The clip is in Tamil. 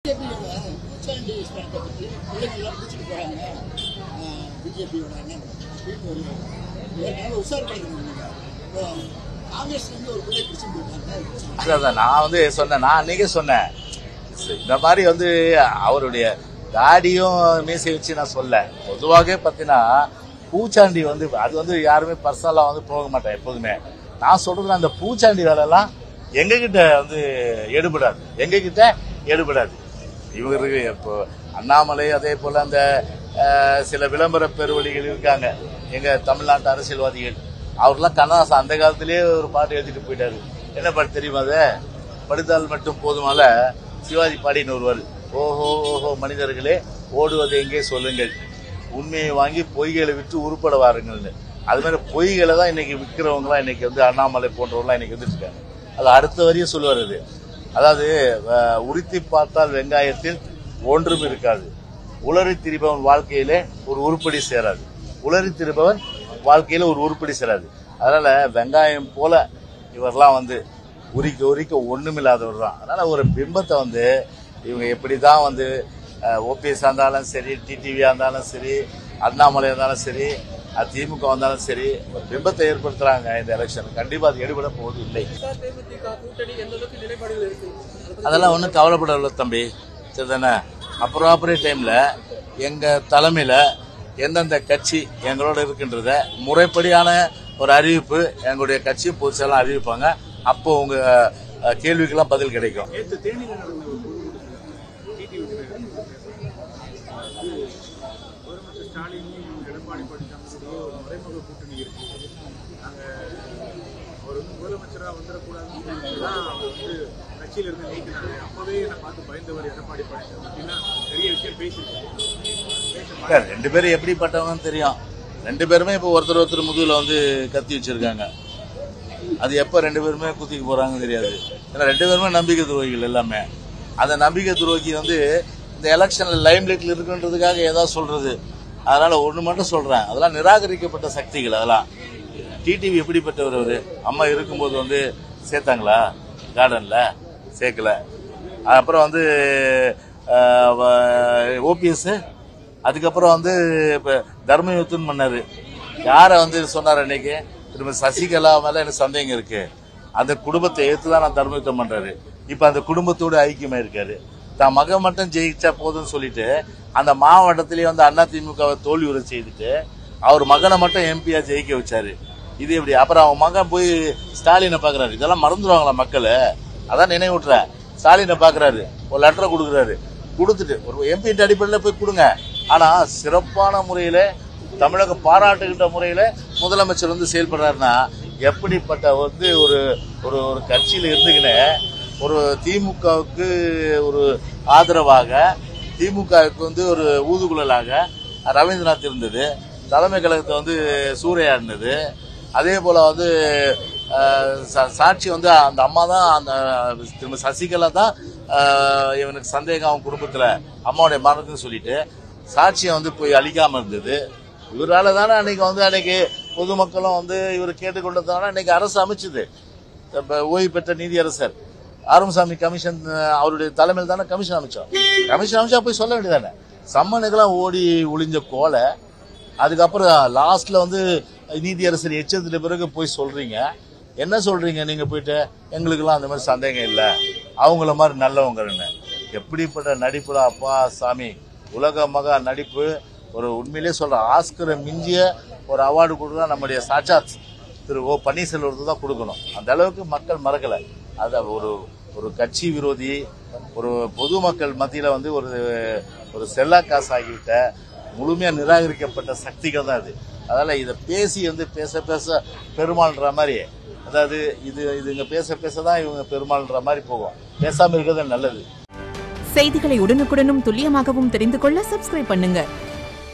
பிஜேபியோட உச்சாண்டி ஸ்டாண்டை பற்றி பிள்ளைங்களாம் பிடிச்சிட்டு போகிறாங்க பிஜேபியோட அண்ணன் வீட்டு ஒரு ஏற்கனவே உஷார் பண்ணிருந்தாங்க இப்போ காங்கிரஸ்லேருந்து ஒரு பிள்ளை பிடிச்சிட்டு போயிட்டாங்க அதான் அதான் நான் வந்து சொன்னேன் நான் அன்னைக்கே சொன்னேன் இந்த மாதிரி வந்து அவருடைய தாடியும் மீசை வச்சு நான் சொல்ல பொதுவாகவே பார்த்தீங்கன்னா பூச்சாண்டி வந்து அது வந்து யாருமே பர்சனலாக வந்து போக மாட்டேன் எப்போதுமே நான் சொல்றது அந்த பூச்சாண்டி வேலைலாம் எங்ககிட்ட வந்து எடுபடாது எங்ககிட்ட எடுபடாது இவருக்கு இப்போ அண்ணாமலை அதே போல அந்த அஹ், சில விளம்பர பெருவழிகள் இருக்காங்க எங்க தமிழ்நாட்டு அரசியல்வாதிகள் அவர்லாம் கண்ணதாசன் அந்த காலத்திலேயே ஒரு பாட்டு எழுதிட்டு போயிட்டாரு என்ன பாட்டு தெரியுமா அது படுத்தால் மட்டும் போதுமால சிவாஜி பாடின்னு ஒருவர் ஓஹோ ஓஹோ மனிதர்களே ஓடுவது எங்கே சொல்லுங்கள் உண்மையை வாங்கி பொய்களை விட்டு உருப்பட வாருங்கள்னு அது மாதிரி பொய்களை தான் இன்னைக்கு விற்கிறவங்களாம் இன்னைக்கு வந்து அண்ணாமலை போன்றவங்களாம் இன்னைக்கு வந்துட்டு இருக்காங்க அது அடுத்த வரையும் சொல்லுவார் அது அதாவது அஹ், உரித்தி பார்த்தால் வெங்காயத்தில் ஒன்றும் இருக்காது உளறி திரிபவன் வாழ்க்கையிலே ஒரு உருப்படி சேராது உளறி திரிபவன் வாழ்க்கையில ஒரு உருப்படி சேராது அதனால வெங்காயம் போல இவரெல்லாம் வந்து உரிக்க உரிக்க ஒண்ணுமில்லாதவர் தான் அதனால ஒரு பிம்பத்தை வந்து இவங்க எப்படிதான் வந்து ஓபிஎஸ் இருந்தாலும் சரி டிடிவியா இருந்தாலும் சரி அண்ணாமலை இருந்தாலும் சரி அஹ், திமுக வந்தாலும் சரி ஒரு பிம்பத்தை ஏற்படுத்துறாங்க இந்த எலெக்ஷன் கண்டிப்பா அது எடுபட போவது இல்லை தேமுதிக கூட்டணி எந்த அளவுக்கு நிலைப்பாடுகள் இருக்கு அதெல்லாம் ஒன்றும் கவலைப்படல தம்பி சரிதானே அப்ராப்பரேட் டைம்ல எங்க தலைமையில எந்தெந்த கட்சி எங்களோட இருக்கின்றத முறைப்படியான ஒரு அறிவிப்பு எங்களுடைய கட்சி பொதுச்செயலாம் அறிவிப்பாங்க அப்போ உங்க அஹ், கேள்விக்கெல்லாம் பதில் கிடைக்கும் நேற்று தேனியில் நடந்த ஒரு பொதுக்கூட்டத்தில் டிடிவி முதலமைச்சர் ஸ்டாலினையும் எடப்பாடி பழனிசாமியுடைய ஒரு மறைமுக கூட்டணி இருக்கு நாங்க அவர் வந்து முதலமைச்சராக வந்துடக்கூடாதுன்னு சொல்லிட்டு தான் அவர் வந்து கட்சியில இருந்து நீக்கினாங்க அப்பவே என்னை பார்த்து பயந்தவர் எடப்பாடி பழனிசாமி அப்படின்னா பெரிய விஷயம் பேசியிருக்காரு பேச இல்ல, ரெண்டு பேரும் எப்படிப்பட்டவங்கன்னு தெரியும் ரெண்டு பேருமே இப்போ ஒருத்தர் ஒருத்தர் முதுகுல வந்து கத்தி வச்சிருக்காங்க அது எப்ப ரெண்டு பேருமே குத்திக்கு போறாங்கன்னு தெரியாது ஏன்னா ரெண்டு பேருமே நம்பிக்கை துரோகிகள் எல்லாமே அந்த நம்பிக்கை துரோகி வந்து இந்த எலெக்ஷன்ல லைம் லைட்ல இருக்குன்றதுக்காக ஏதாவது சொல்றது அதனால ஒண்ணு மட்டும் சொல்றேன் அதெல்லாம் நிராகரிக்கப்பட்ட சக்திகள் அதெல்லாம் டிடிவி எப்படிப்பட்டவர் அவரு அம்மா இருக்கும்போது வந்து சேர்த்தாங்களா கார்டன்ல சேர்க்கல அப்புறம் வந்து ஓபிஎஸ் அதுக்கப்புறம் வந்து இப்ப தர்ம யுத்தம் பண்ணாரு யார வந்து சொன்னார் அன்னைக்கு திரும்ப சசிகலா மேல எனக்கு சந்தேகம் இருக்கு அந்த குடும்பத்தை ஏத்து தான் நான் தர்ம யுத்தம் பண்றாரு இப்ப அந்த குடும்பத்தோட ஐக்கியமா இருக்காரு தான் மகன் மட்டும் ஜெயிச்சா போதும்னு சொல்லிட்டு அந்த மாவட்டத்திலேயே வந்து அண்ணா திமுகவை தோல்வி உரை செய்துட்டு அவர் மகனை மட்டும் எம்பியா ஜெயிக்க வச்சாரு இது எப்படி அப்புறம் அவன் மகன் போய் ஸ்டாலினை பாக்குறாரு இதெல்லாம் மறந்துடுவாங்களா மக்கள் அதான் நினைவுட்டுறேன் ஸ்டாலினை பாக்குறாரு ஒரு லெட்டரை கொடுக்குறாரு கொடுத்துட்டு ஒரு எம்பி அடிப்படையில் போய் கொடுங்க ஆனா சிறப்பான முறையில தமிழக பாராட்டுகின்ற முறையில முதலமைச்சர் வந்து செயல்படுறாருன்னா எப்படிப்பட்ட வந்து ஒரு ஒரு ஒரு கட்சியில இருந்துக்கின்னு ஒரு திமுகவுக்கு ஒரு ஆதரவாக திமுகவுக்கு வந்து ஒரு ஊதுகுழலாக ரவீந்திரநாத் இருந்தது தலைமை கழகத்தை வந்து சூறையா இருந்தது அதே போல வந்து அஹ், சா- சாட்சி வந்து அந்த அம்மா தான் அந்த திரும்ப சசிகலா தான் அஹ், இவனுக்கு சந்தேகம் அவன் குடும்பத்துல அம்மாவுடைய மரணத்துன்னு சொல்லிட்டு சாட்சியை வந்து போய் அழிக்காம இருந்தது இவரால தானே அன்னைக்கு வந்து அன்னைக்கு பொதுமக்களும் வந்து இவர் கேட்டுக்கொண்டதான அன்னைக்கு அரசு அமைச்சது இப்ப ஓய்வு பெற்ற நீதியரசர் ஆறுமுசாமி கமிஷன் அஹ், அவருடைய தலைமையில் தானே கமிஷன் அமைச்சோம் கமிஷன் அமைச்சா போய் சொல்ல வேண்டியதானே சம்மனுக்கெல்லாம் ஓடி ஒளிஞ்ச கோலை அதுக்கப்புறம் லாஸ்ட்ல வந்து நீதியரசர் எச்சரித்த பிறகு போய் சொல்றீங்க என்ன சொல்றீங்க நீங்க போயிட்டு எங்களுக்கெல்லாம் அந்த மாதிரி சந்தேகம் இல்லை அவங்கள மாதிரி நல்லவங்கன்னு எப்படிப்பட்ட நடிப்புடா அப்பா சாமி உலக மகா நடிப்பு ஒரு உண்மையிலே சொல்ற ஆஸ்கரை மிஞ்சிய ஒரு அவார்டு கொடுத்தா நம்முடைய சாட்சாத் திரு ஓ பன்னீர்செல்வத்துக்கு தான் கொடுக்கணும் அந்த அளவுக்கு மக்கள் மறக்கல அத ஒரு ஒரு கட்சி விரோதி ஒரு பொதுமக்கள் மத்தியில வந்து ஒரு ஒரு செல்லா காசு ஆகிவிட்ட முழுமையா நிராகரிக்கப்பட்ட சக்திகள் தான் அது அதனால இதை பேசி வந்து பேச பேச பெருமாள்ன்ற மாதிரி அதாவது இது இதுங்க பேச பேச தான் இவங்க பெருமாள்ன்ற மாதிரி போகும் பேசாம இருக்கிறது நல்லது செய்திகளை உடனுக்குடனும் துல்லியமாகவும் தெரிந்து கொள்ள சப்ஸ்கிரைப் பண்ணுங்க